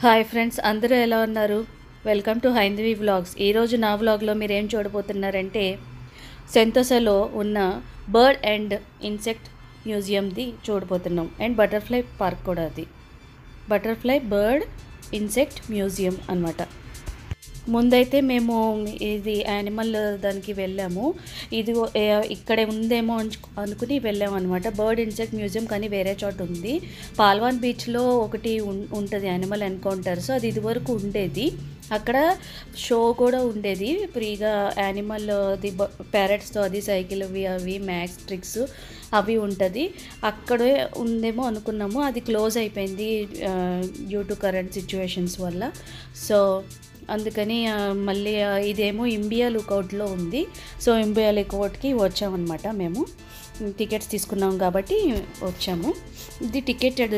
Hi friends అందరూ ఎలా ఉన్నారు వెల్కమ్ టు హైందవి వ్లాగ్స్ ఈరోజు నా వ్లాగ్లో మీరు ఏం చూడబోతున్నారంటే సెంతోసాలో ఉన్న బర్డ్ అండ్ ఇన్సెక్ట్ మ్యూజియంది చూడబోతున్నాం అండ్ బటర్ఫ్లై పార్క్ కూడా అది బటర్ఫ్లై బర్డ్ ఇన్సెక్ట్ మ్యూజియం అన్నమాట ముందైతే మేము ఇది యానిమల్ దానికి వెళ్ళాము ఇది ఏ- ఇక్కడే ఉందేమో అంచు- అనుకుని వెళ్ళాము అనమాట బర్డ్ ఇన్సెక్ట్ మ్యూజియం కానీ వేరే చోట ఉంది పాల్వాన్ బీచ్లో ఒకటి ఉం- ఉంటుంది యానిమల్ ఎన్కౌంటర్స్ అది ఇదివరకు ఉండేది అక్కడ షో కూడా ఉండేది ఫ్రీగా యానిమల్ అది ప్యారెట్స్తో అది సైకిల్ అవి అవి మ్యాక్స్ ట్రిక్స్ అవి ఉంటుంది అక్కడే ఉందేమో అనుకున్నాము అది క్లోజ్ అయిపోయింది డ్యూ టు కరెంట్ సిచ్యువేషన్స్ వల్ల సో అందుకని ఆ, మళ్ళీ ఆ, ఇదేమో ఇంబియా లుకౌట్లో ఉంది సో ఇంబియా లుకౌట్కి వచ్చామన్నమాట మేము టికెట్స్ తీసుకున్నాం కాబట్టి వచ్చాము ఇది టికెటెడ్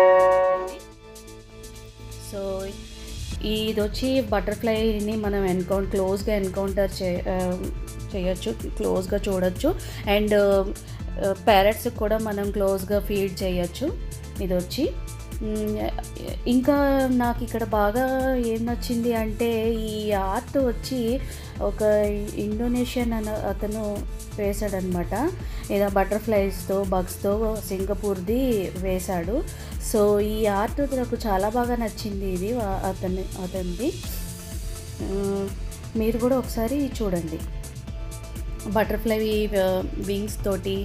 సో ఇది వచ్చి బటర్ఫ్లైని మనం ఎన్కౌంట్ క్లోజ్గా ఎన్కౌంటర్ చే ఆ, చేయొచ్చు క్లోజ్గా చూడొచ్చు అండ్ ప్యారెట్స్ కూడా మనం క్లోజ్గా ఫీడ్ చేయొచ్చు ఇది వచ్చి మ్, ఇంకా నాకు ఇక్కడ బాగా ఏం నచ్చింది అంటే ఈ ఆర్ట్ వచ్చి ఒక ఇండోనేషియన్ అన అతను వేశాడనమాట ఏదో బటర్ఫ్లైస్తో బగ్స్తో సింగపూర్ది వేశాడు సో ఈ ఆర్ట్ నాకు చాలా బాగా నచ్చింది ఇది ఆ- అతని అతనిది ఆ, మీరు కూడా ఒకసారి చూడండి బటర్ఫ్లై వింగ్స్ తోటి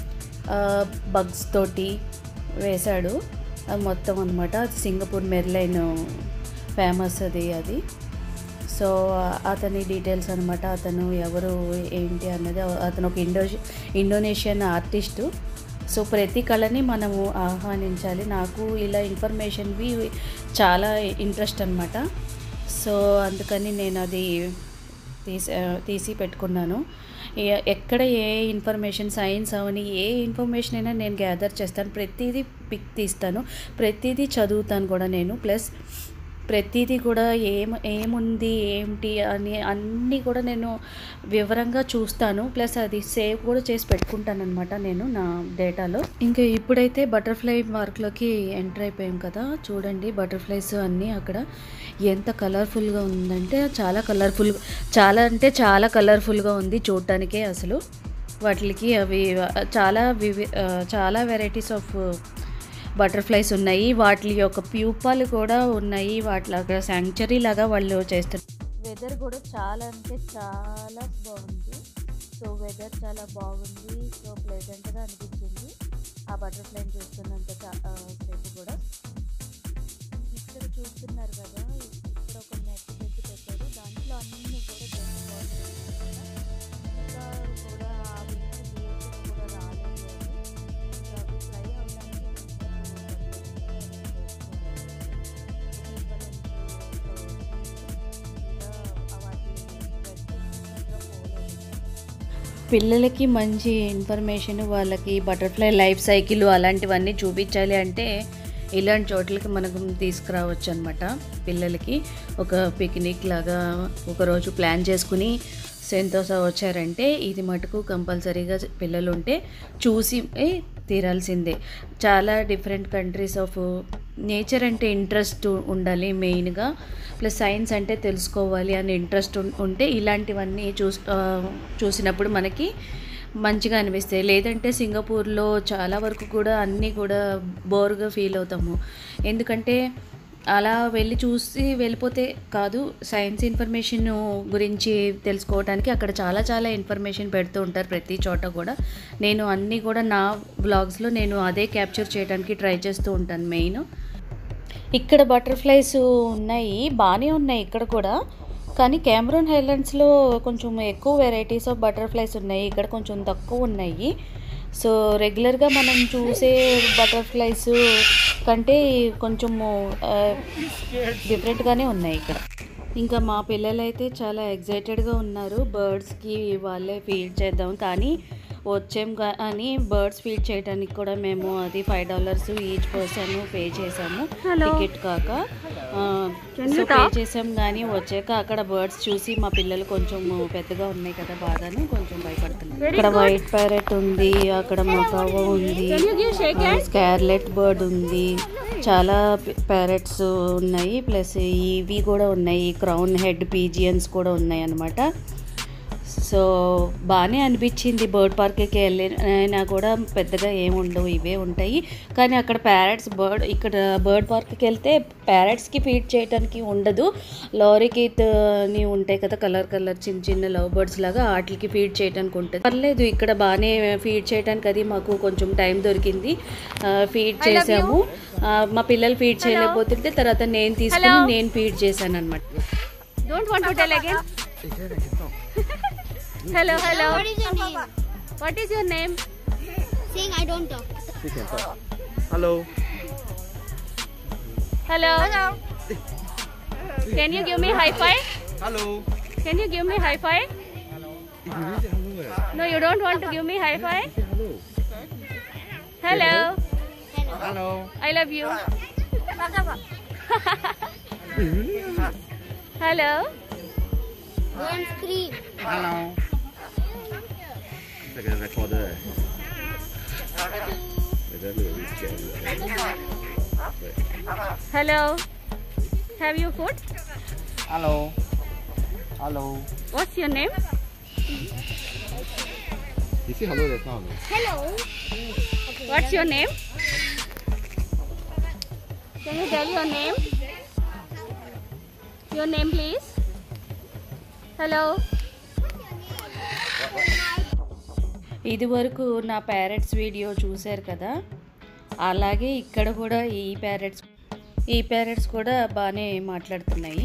బగ్స్ తోటి వేశాడు అది మొత్తం అనమాట అది సింగపూర్ మెర్లైన్ ఫేమస్ అది అది సో అతని డీటెయిల్స్ అనమాట అతను ఎవరు ఏంటి అన్నది అతను ఒక ఇండో ఇండోనేషియన్ ఆర్టిస్టు సో ప్రతి కళని మనము ఆహ్వానించాలి నాకు ఇలా ఇన్ఫర్మేషన్వి చాలా ఇంట్రెస్ట్ అనమాట సో అందుకని నేను అది తీసి తీసి పెట్టుకున్నాను ఎ- ఎక్కడ ఏ ఇన్ఫర్మేషన్ సైన్స్ అవని ఏ ఇన్ఫర్మేషన్ అయినా నేను గ్యాదర్ చేస్తాను ప్రతిదీ పిక్ తీస్తాను ప్రతిదీ చదువుతాను కూడా నేను ప్లస్ ప్రతిదీ కూడా ఏం ఏముంది ఏంటి అని అన్నీ కూడా నేను వివరంగా చూస్తాను ప్లస్ అది సేవ్ కూడా చేసి పెట్టుకుంటాను అనమాట నేను నా డేటాలో ఇంకా ఇప్పుడైతే బటర్ఫ్లై పార్క్లోకి ఎంటర్ అయిపోయాం కదా చూడండి బటర్ఫ్లైస్ అన్నీ అక్కడ ఎంత కలర్ఫుల్గా ఉందంటే చాలా కలర్ఫుల్ చాలా అంటే చాలా కలర్ఫుల్గా ఉంది చూడటానికే అసలు వాటికి అవి చాలా వివి ఆ, చాలా వెరైటీస్ ఆఫ్ బటర్ఫ్లైస్ ఉన్నాయి వాటి యొక్క ప్యూపాలు కూడా ఉన్నాయి వాటి అక్కడ శాంక్చరీ లాగా వాళ్ళు చేస్తారు వెదర్ కూడా చాలా అంటే చాలా బాగుంది సో వెదర్ చాలా బాగుంది సో ప్లెజెంట్గా అనిపించింది ఆ బటర్ఫ్లైని చూస్తున్నంత చా- ఆ, సేపు కూడా ఇక్కడ చూస్తున్నారు కదా ఇక్కడ ఒక నెట్ పెట్టి పెట్టారు దాంట్లో అన్ని కూడా జస్ట్ ఇంకా కూడా ఆ వింటర్ డేట్ కూడా రాలేదు అని ఇంకా అవి ఫ్లై అవడానికి పిల్లలకి మంచి ఇన్ఫర్మేషన్ వాళ్ళకి బటర్ఫ్లై లైఫ్ సైకిల్ అలాంటివన్నీ చూపించాలి అంటే ఇలాంటి చోట్లకి మనకు తీసుకురావచ్చు అనమాట పిల్లలకి ఒక పిక్నిక్ లాగా ఒకరోజు ప్లాన్ చేసుకుని సెంతోసా వచ్చారంటే ఇది మటుకు కంపల్సరీగా పిల్లలు ఉంటే చూసి ఏ, తీరాల్సిందే చాలా డిఫరెంట్ కంట్రీస్ ఆఫ్ నేచర్ అంటే ఇంట్రెస్ట్ ఉండాలి మెయిన్గా ప్లస్ సైన్స్ అంటే తెలుసుకోవాలి అని ఇంట్రెస్ట్ ఉంటే ఇలాంటివన్నీ చూస్ ఆ, చూసినప్పుడు మనకి మంచిగా అనిపిస్తాయి లేదంటే సింగపూర్లో చాలా వరకు కూడా అన్నీ కూడా బోర్గా ఫీల్ అవుతాము ఎందుకంటే అలా వెళ్ళి చూసి వెళ్ళిపోతే కాదు సైన్స్ ఇన్ఫర్మేషన్ గురించి తెలుసుకోవడానికి అక్కడ చాలా చాలా ఇన్ఫర్మేషన్ పెడుతూ ఉంటారు ప్రతి చోట కూడా నేను అన్నీ కూడా నా వ్లాగ్స్లో నేను అదే క్యాప్చర్ చేయడానికి ట్రై చేస్తూ ఉంటాను మెయిన్ ఇక్కడ బటర్ఫ్లైస్ ఉన్నాయి బాగానే ఉన్నాయి ఇక్కడ కూడా కానీ కెమెరూన్ హైలాండ్స్లో కొంచెం ఎక్కువ వెరైటీస్ ఆఫ్ బటర్ఫ్లైస్ ఉన్నాయి ఇక్కడ కొంచెం తక్కువ ఉన్నాయి సో రెగ్యులర్గా మనం చూసే బటర్ఫ్లైస్ కంటే కొంచెము డిఫరెంట్గానే ఉన్నాయి ఇక్కడ ఇంకా మా పిల్లలు అయితే చాలా ఎగ్జైటెడ్గా ఉన్నారు బర్డ్స్కి వాళ్ళే ఫీడ్ చేద్దాం కానీ వచ్చాం కా- అని బర్డ్స్ ఫీడ్ చేయడానికి కూడా మేము అది five dollars each person pay చేసాము టికెట్ కాక ఆ, సో పే చేసాం కానీ వచ్చాక అక్కడ బర్డ్స్ చూసి మా పిల్లలు కొంచెం పెద్దగా ఉన్నాయి కదా బాధని కొంచెం భయపడుతున్నారు ఇక్కడ వైట్ ప్యారెట్ ఉంది అక్కడ మకావో ఉంది స్కార్లెట్ బర్డ్ ఉంది చాలా ప్యారెట్స్ ఉన్నాయి ప్లస్ ఇవి కూడా ఉన్నాయి క్రౌన్ హెడ్ పీజియన్స్ కూడా ఉన్నాయి అన్నమాట సో బాగానే అనిపించింది బర్డ్ పార్క్కి వెళ్ళినా కూడా పెద్దగా ఏమి ఉండవు ఇవే ఉంటాయి కానీ అక్కడ ప్యారెట్స్ బర్డ్ ఇక్కడ బర్డ్ పార్క్కి వెళ్తే ప్యారెట్స్కి ఫీడ్ చేయడానికి ఉండదు లారీకిత్ని ఉంటాయి కదా కలర్ కలర్ చిన్న చిన్న లవ్ బర్డ్స్ లాగా వాటికి ఫీడ్ చేయడానికి ఉంటుంది పర్లేదు ఇక్కడ బాగానే ఫీడ్ చేయడానికి అది మాకు కొంచెం టైం దొరికింది ఫీడ్ చేసాము ఆ, మా పిల్లలు ఫీడ్ చేయలేకపోతుంటే తర్వాత నేను తీసుకుని నేను ఫీడ్ చేశాను అనమాట Don't want to tell again. hello, hello. What is your name? What is your name? Saying I don't talk. Hello. Hello. Hello. Can you give me high five? Hello. Can you give me high five? No, you don't want to give me high five? Hello. Hello. I love you. Hello. Don't scream. Hello. Like a recorder. 你在录音间。 Hello. Have you food? Hello. Hello. What's your name? You see hello that's not. Hello. What's your name? Can you tell your name? Your name, please. Hello. ఇది వరకు నా parrots video చూశారు కదా అలాగే ఇక్కడ కూడా ఈ parrots ఈ ప్యారెట్స్ కూడా బాగానే మాట్లాడుతున్నాయి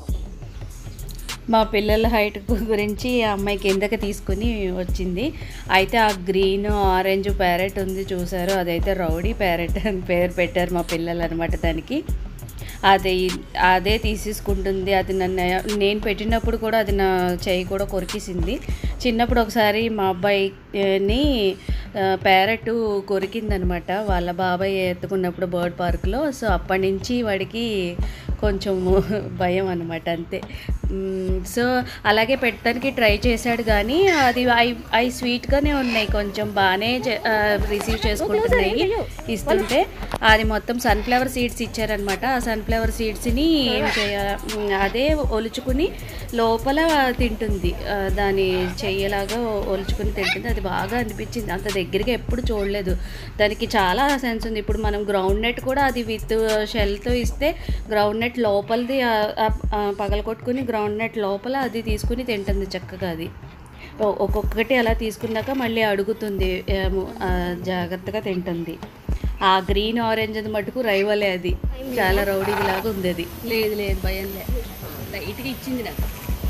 మా పిల్లల హైట్ గురించి ఆ అమ్మాయి కిందకి తీసుకుని వచ్చింది అయితే ఆ గ్రీన్ ఆరెంజ్ ప్యారెట్ ఉంది చూసారు అదైతే రౌడీ ప్యారెట్ అని పేరు పెట్టారు మా పిల్లలు అనమాట దానికి అది అదే తీసేసుకుంటుంది అది నన్ను నేను పెట్టినప్పుడు కూడా అది నా చెయ్యి కూడా కొరికేసింది చిన్నప్పుడు ఒకసారి మా అబ్బాయిని ప్యారెట్ కొరికిందనమాట వాళ్ళ బాబాయ్ ఎత్తుకున్నప్పుడు బర్డ్ పార్క్లో సో అప్పటి నుంచి వాడికి కొంచెం భయం అనమాట అంతే మ్మ్, సో అలాగే పెట్టడానికి ట్రై చేశాడు కానీ అది అవి అవి స్వీట్గానే ఉన్నాయి కొంచెం బాగానే రిసీవ్ చేసుకుంటున్నాయి ఇస్తుంటే అది మొత్తం సన్ఫ్లవర్ సీడ్స్ ఇచ్చారనమాట ఆ సన్ఫ్లవర్ సీడ్స్ని ఏం చేయాలి అదే ఒలుచుకుని లోపల తింటుంది ఆ, దాని చెయ్యలాగా ఒలుచుకుని తింటుంది అది బాగా అనిపించింది అంత దగ్గరగా ఎప్పుడు చూడలేదు దానికి చాలా సెన్స్ ఉంది ఇప్పుడు మనం గ్రౌండ్ నెట్ కూడా అది విత్ షెల్తో ఇస్తే గ్రౌండ్ నెట్ లోపలిది పగల కొట్టుకుని గ్రౌండ్ నెట్ లోపల అది తీసుకుని తింటుంది చక్కగా అది ఒ- ఒక్కొక్కటి అలా తీసుకున్నాక మళ్ళీ అడుగుతుంది ఏమో, ఆ, జాగ్రత్తగా తింటుంది ఆ గ్రీన్ ఆరెంజ్ అది మటుకు రైవలే అది చాలా రౌడీ లాగా ఉంది అది లేదు లేదు భయం లేదు లైట్గా ఇచ్చింది నాకు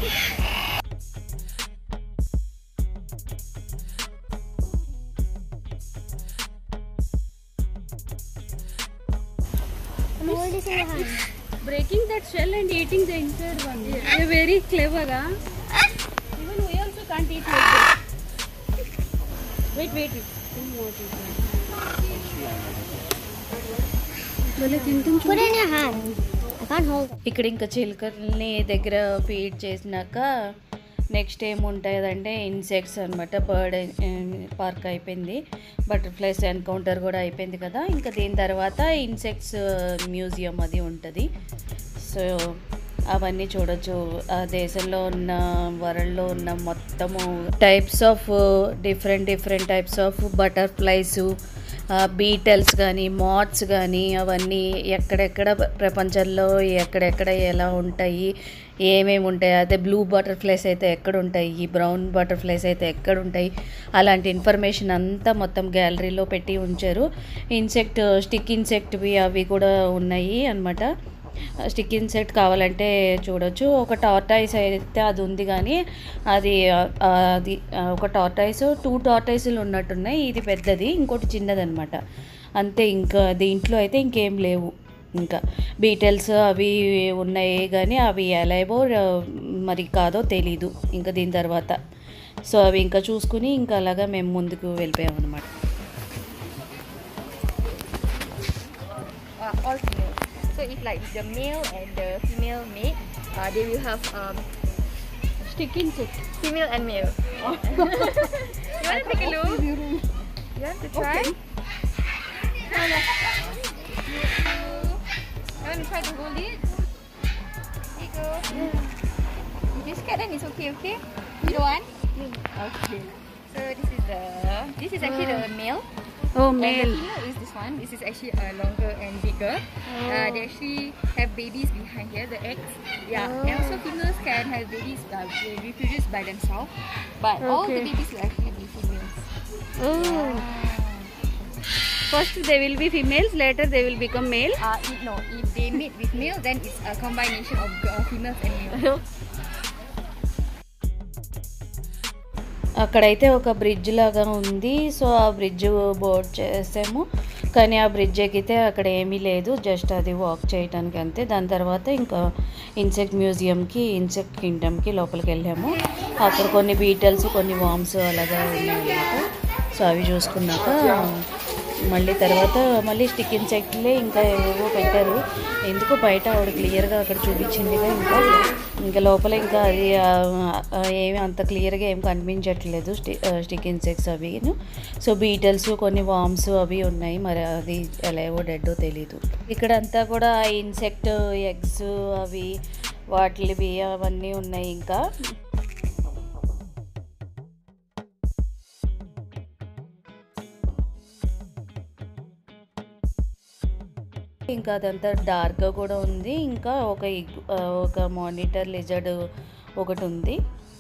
I'm holding your hand. breaking that shell and eating the inside one. You're very clever, huh? Even we also can't eat like this. Wait, wait, wait. One more thing. భలే తింటుంది Put it in your hand. I can't hold it. ఇక్కడ ఇంకా చిలుకల్ని దగ్గర feed చేసినాక next ఏముంటుందంటే insects అనమాట bird park అయిపోయింది butterflies encounter కూడా అయిపోయింది కదా ఇంకా దీని తర్వాత ఇన్సెక్ట్స్ మ్యూజియం అది ఉంటుంది సో అవన్నీ చూడొచ్చు ఆ దేశంలో ఉన్న వరల్డ్లో ఉన్న మొత్తము types of different different types of butterflies beetles కానీ మాట్స్ కానీ అవన్నీ ఎక్కడెక్కడ ప్రపంచంలో ఎక్కడెక్కడ ఎలా ఉంటాయి ఏమేమి ఉంటాయి అదే బ్లూ బటర్ఫ్లైస్ అయితే ఎక్కడ ఉంటాయి బ్రౌన్ బటర్ఫ్లైస్ అయితే ఎక్కడ ఉంటాయి అలాంటి ఇన్ఫర్మేషన్ అంతా మొత్తం గ్యాలరీలో పెట్టి ఉంచారు ఇన్సెక్ట్ స్టిక్ ఇన్సెక్ట్వి అవి కూడా ఉన్నాయి అన్నమాట స్టిక్ ఇన్సెక్ట్ కావాలంటే చూడొచ్చు ఒక టార్టాయిస్ అయితే అది ఉంది కానీ అది ఆ, అది ఆ, ఒక టార్టాయిస్ టూ టార్టాయిస్లు ఉన్నట్టున్నాయి ఇది పెద్దది ఇంకోటి చిన్నది అనమాట అంతే ఇంకా దీంట్లో అయితే ఇంకేం లేవు ఇంకా బీటెల్స్ అవి ఉన్నాయి కానీ అవి ఎలాగో మరి కాదో తెలీదు ఇంకా దీని తర్వాత సో అవి ఇంకా చూసుకుని ఇంకా అలాగా మేము ముందుకు వెళ్ళిపోయాం అనమాట uh, all female. So if like the male and the female mate, uh, they will have um, Stick insect. female and male. you want to take a look? You want to try? want to try to hold it? Here you go. If you're scared, then it's okay, okay? You don't want? Okay. So this is the this is actually the male. Oh, And male. the female is this one. This is actually uh, longer and bigger. Uh, they actually have babies behind here, the eggs. Yeah. And also females can have babies uh, they reproduce by themselves. But all the Okay. babies will actually be females. Oh. First they will be females, later they will become male. Uh, if, no, if they mate with male, then it's a combination of uh, females and male. అక్కడైతే ఒక bridge లాగా ఉంది so ఆ bridge board చేసాము కానీ ఆ bridge ఎక్కితే అక్కడ ఏమీ లేదు జస్ట్ అది వాక్ చేయడానికి అంతే దాని తర్వాత ఇంకా ఇన్సెక్ట్ మ్యూజియంకి ఇన్సెక్ట్ కింగ్డమ్కి లోపలికి వెళ్ళాము అక్కడ కొన్ని బీటల్స్ కొన్ని వామ్స్ అలాగా ఉన్నాయన్నమాట సో అవి చూసుకున్నాక మళ్ళీ తర్వాత మళ్ళీ స్టిక్ ఇన్సెక్ట్లే ఇంకా ఏవేవో పెట్టారు ఎందుకు బయట ఆవిడ క్లియర్గా అక్కడ చూపించిందిగా ఇంకా ఇంకా లోపల ఇంకా అది ఆ, ఆ, ఏమి అంత క్లియర్గా ఏం కనిపించట్లేదు స్టి స్టిక్ ఇన్సెక్ట్స్ అవి సో బీటల్స్ కొన్ని వామ్స్ అవి ఉన్నాయి మరి అది ఎలా ఏవో డెడ్డో తెలీదు ఇక్కడ అంతా కూడా ఇన్సెక్ట్ ఎగ్స్ అవి వాటివి అవన్నీ ఉన్నాయి ఇంకా ఇంకా అదంతా డార్క్గా కూడా ఉంది ఇంకా ఒక ఇగ్ ఆ, ఒక మానిటర్ లిజర్డ్ ఒకటి ఉంది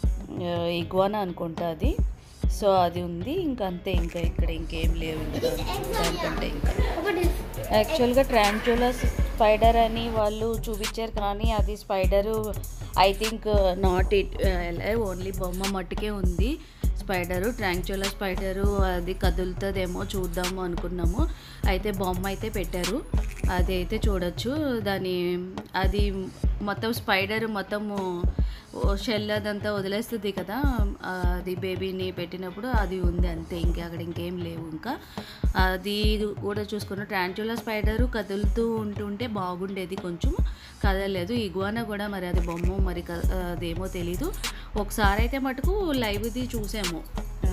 ఇగ్వానా అనుకుంటా అది సో అది ఉంది ఇంకా అంతే ఇంకా ఇక్కడ ఇంకేం లేవు ఇంకా దానికంటే ఇంకా యాక్చువల్గా ట్రాంచులా స్పైడర్ అని వాళ్ళు చూపించారు కానీ అది spider I think not it only బొమ్మ మట్టుకే ఉంది స్పైడరు ట్రాంచులా స్పైడరు అది కదులుతుందేమో చూద్దాము అనుకున్నాము అయితే బొమ్మ అయితే పెట్టారు అది అయితే చూడొచ్చు దాని అది మొత్తం స్పైడర్ మొత్తము షెల్ అదంతా వదిలేస్తుంది కదా ఆ, అది బేబీని పెట్టినప్పుడు అది ఉంది అంతే ఇంకా అక్కడ ఇంకేం లేవు ఇంకా అది కూడా చూసుకున్న ట్రాంచులా స్పైడరు కదులుతూ ఉంటుంటే బాగుండేది కొంచెం కదలలేదు ఇగువానా కూడా మరి అది బొమ్మ మరి క- అదేమో తెలీదు ఒకసారి అయితే మటుకు లైవ్ది చూసాము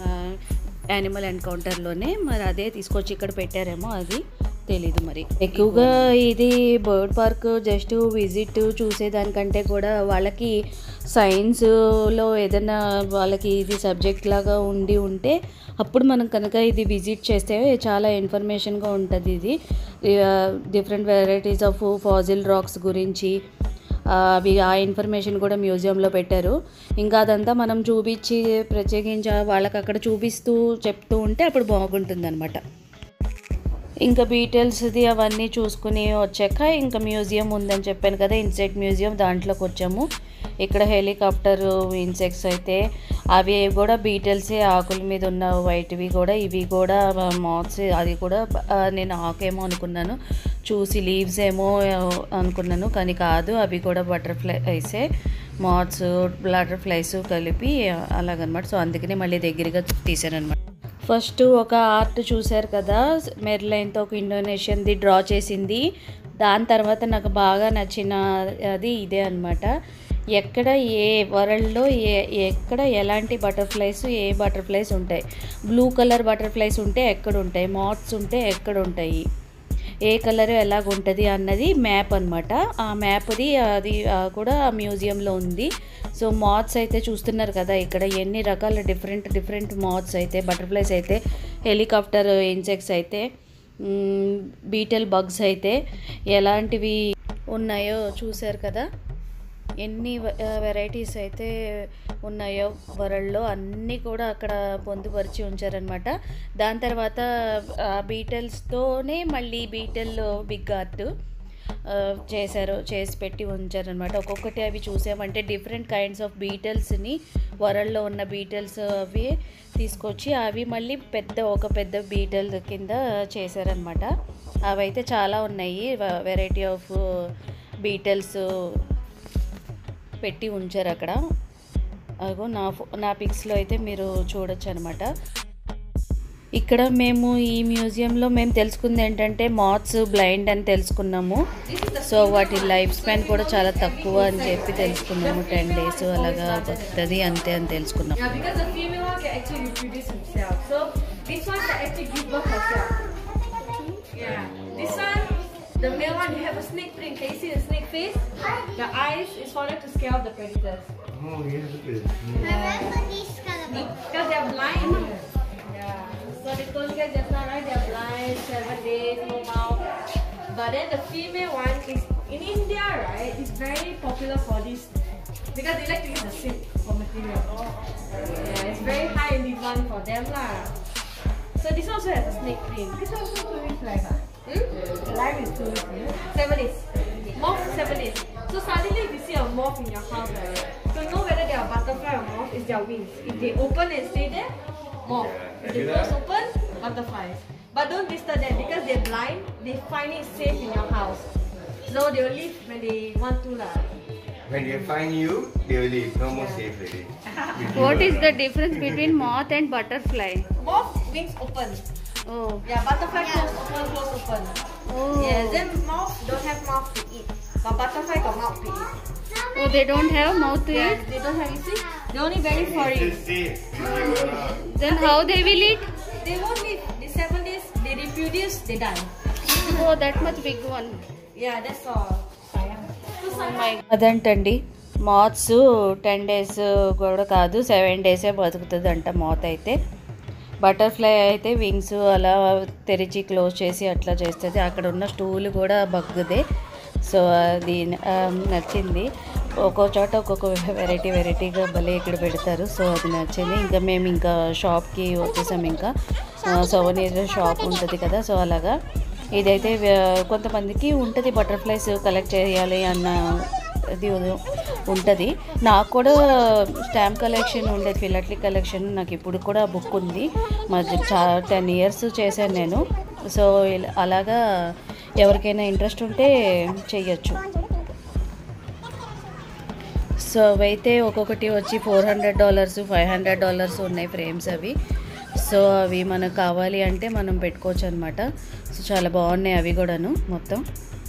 యానిమల్ ఎన్కౌంటర్లోనే మరి అదే తీసుకొచ్చి ఇక్కడ పెట్టారేమో అది తెలీదు మరి ఎక్కువగా ఇది బర్డ్ పార్క్ జస్ట్ విజిట్ చూసేదానికంటే కూడా వాళ్ళకి సైన్స్లో ఏదైనా వాళ్ళకి ఇది సబ్జెక్ట్ లాగా ఉండి ఉంటే అప్పుడు మనం కనుక ఇది విజిట్ చేస్తే చాలా ఇన్ఫర్మేషన్గా ఉంటుంది ఇది different varieties of fossil rocks గురించి ఆ, అవి ఆ ఇన్ఫర్మేషన్ కూడా మ్యూజియంలో పెట్టారు ఇంకా అదంతా మనం చూపించి ప్రత్యేకించి వాళ్ళకి అక్కడ చూపిస్తూ చెప్తూ ఉంటే అప్పుడు బాగుంటుంది అనమాట ఇంకా బీటెయిల్స్ది అవన్నీ చూసుకుని వచ్చాక ఇంకా మ్యూజియం ఉందని చెప్పాను కదా ఇన్సెక్ట్ మ్యూజియం దాంట్లోకి వచ్చాము ఇక్కడ హెలికాప్టర్ ఇన్సెక్ట్స్ అయితే అవి కూడా బీటెయిల్సే ఆకుల మీద ఉన్న వైట్వి కూడా ఇవి కూడా మాత్స్ అది కూడా ఆ, నేను ఆకేమో అనుకున్నాను చూసి లీవ్స్ ఏమో అనుకున్నాను కానీ కాదు అవి కూడా బటర్ఫ్లైసే మాత్స్ బటర్ఫ్లైస్ కలిపి అలాగనమాట సో అందుకనే మళ్ళీ దగ్గరగా తీసాను అనమాట ఫస్ట్ ఒక ఆర్ట్ చూశారు కదా మెర్లైన్తో ఒక ఇండోనేషియన్ది డ్రా చేసింది దాని తర్వాత నాకు బాగా నచ్చిన అది ఇదే అనమాట ఎక్కడ ఏ వరల్డ్లో ఏ ఎక్కడ ఎలాంటి బటర్ఫ్లైస్ ఏ బటర్ఫ్లైస్ ఉంటాయి బ్లూ కలర్ బటర్ఫ్లైస్ ఉంటే ఎక్కడ ఉంటాయి మాట్స్ ఉంటే ఎక్కడ ఉంటాయి ఏ కలర్ ఎలాగుంటుంది అన్నది మ్యాప్ అనమాట ఆ మ్యాప్ది అది ఆ, కూడా మ్యూజియంలో ఉంది సో మాత్స్ అయితే చూస్తున్నారు కదా ఇక్కడ ఎన్ని రకాల డిఫరెంట్ డిఫరెంట్ మాత్స్ అయితే బటర్ఫ్లైస్ అయితే హెలికాప్టర్ ఇన్సెక్ట్స్ అయితే బీటల్ బగ్స్ అయితే ఎలాంటివి ఉన్నాయో చూశారు కదా ఎన్ని వెరైటీస్ అయితే ఉన్నాయో వరల్డ్లో అన్నీ కూడా అక్కడ పొందుపరిచి ఉంచారనమాట దాని తర్వాత బీటల్స్తోనే మళ్ళీ బీటల్ బిగ్ ఆర్ట్ చేశారు చేసి పెట్టి ఉంచారనమాట ఒక్కొక్కటి అవి చూసామంటే డిఫరెంట్ కైండ్స్ ఆఫ్ బీటల్స్ని వరల్డ్లో ఉన్న బీటల్స్ అవి తీసుకొచ్చి అవి మళ్ళీ పెద్ద ఒక పెద్ద బీటల్ కింద చేశారనమాట అవి అయితే చాలా ఉన్నాయి వెరైటీ ఆఫ్ బీటల్స్ పెట్టి ఉంచారు అక్కడ అగో నా ఫో- నా పిక్స్లో అయితే మీరు చూడొచ్చు అనమాట ఇక్కడ మేము ఈ మ్యూజియంలో మేము తెలుసుకుంది ఏంటంటే మాత్స్ బ్లైండ్ అని తెలుసుకున్నాము సో వాటి లైఫ్ స్పాన్ కూడా చాలా తక్కువ అని చెప్పి తెలుసుకున్నాము టెన్ డేస్ అలాగా వస్తుంది అంతే అని తెలుసుకున్నాం Yeah, because the female one can actually reproduce himself. So this one can actually give birth herself. Yeah. This one The male one, you have a snake print. Can you see the snake face? The eyes is for them to scare off the predators. Oh, yeah, look at this. Remember these color Because they're blind. Yeah. So they told you guys just now, right? They're blind, seven days, no mouth. But then the female one is in India, right? It's very popular for this because they like to use the silk for material. Yeah, it's very high in demand for them lah. So this also has a snake print. This also two weeks live ah. Hmm? Live is two weeks. yeah? Seven days. Moth seven days. So suddenly if you see a moth in your house, right? To know whether they are butterfly or moth is their wings. If they open and stay there, moth. If they close open, butterflies. But don't disturb them because they're blind. They find it safe in your house. So they will leave when they want to lah. When they find you, they will leave. No more safe already. What is the difference between moth and butterfly? Moth wings open. Oh, Yeah, butterfly close open, close open. oh, Yeah, then moth don't have mouth to eat. But butterfly got mouth to eat. oh, they don't have mouth to Yeah, eat. they don't have, you see? They're only very furry. It's safe. Then how they will eat? They won't live. The seven days, they reproduce, they die. Oh, that much big one. Yeah, that's all. Sayang. So, sayang. అదంటండి moths ten days కూడా కాదు seven డేసే బతుకుతుంది అంట మాత్ అయితే butterfly అయితే wings అలా తెరిచి క్లోజ్ చేసి అట్లా చేస్తుంది అక్కడ ఉన్న స్టూల్ కూడా బగ్గుదే సో అది ఆ, నచ్చింది ఒక్కో చోట ఒక్కొక్క వెరైటీ వెరైటీగా భలే ఇక్కడ పెడతారు సో అది నచ్చింది ఇంకా మేము ఇంకా షాప్కి వచ్చేసాం ఇంకా సోవనీర్ షాప్ ఉంటుంది కదా సో అలాగా ఇదైతే వ్య- కొంతమందికి ఉంటుంది బటర్ఫ్లైస్ కలెక్ట్ చేయాలి అన్న అది ఉంటుంది నాకు కూడా స్టాంప్ కలెక్షన్ ఉండేది ఫిలట్లీ కలెక్షన్ నాకు ఇప్పుడు కూడా బుక్ ఉంది మధ్య చా టెన్ ఇయర్స్ చేశాను నేను సో ఇలా- అలాగా ఎవరికైనా ఇంట్రెస్ట్ ఉంటే చెయ్యొచ్చు సో అవైతే ఒక్కొక్కటి వచ్చి four hundred dollars five hundred dollars ఉన్నాయి ఫ్రేమ్స్ అవి సో అవి మనకు కావాలి అంటే మనం పెట్టుకోవచ్చు అనమాట సో చాలా బాగున్నాయి అవి కూడాను మొత్తం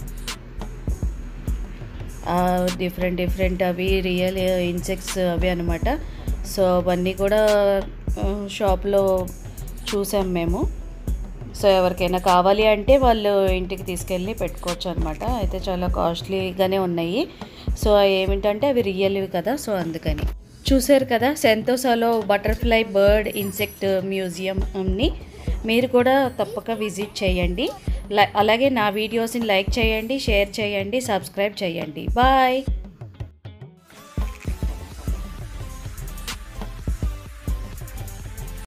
డిఫరెంట్ డిఫరెంట్ అవి రియల్ ఇన్సెక్ట్స్ అవి అనమాట సో అవన్నీ కూడా షాప్లో చూసాం మేము సో ఎవరికైనా కావాలి అంటే వాళ్ళు ఇంటికి తీసుకెళ్ళి పెట్టుకోవచ్చు అనమాట అయితే చాలా కాస్ట్లీగానే ఉన్నాయి సో ఏమిటంటే అవి రియల్వి కదా సో అందుకని చూశారు కదా సెంతోసాలో బటర్ఫ్లై బర్డ్ ఇన్సెక్ట్ మ్యూజియంని మీరు కూడా తప్పక విజిట్ చేయండి ల- అలాగే నా వీడియోస్ని లైక్ చేయండి షేర్ చేయండి సబ్స్క్రైబ్ చేయండి బాయ్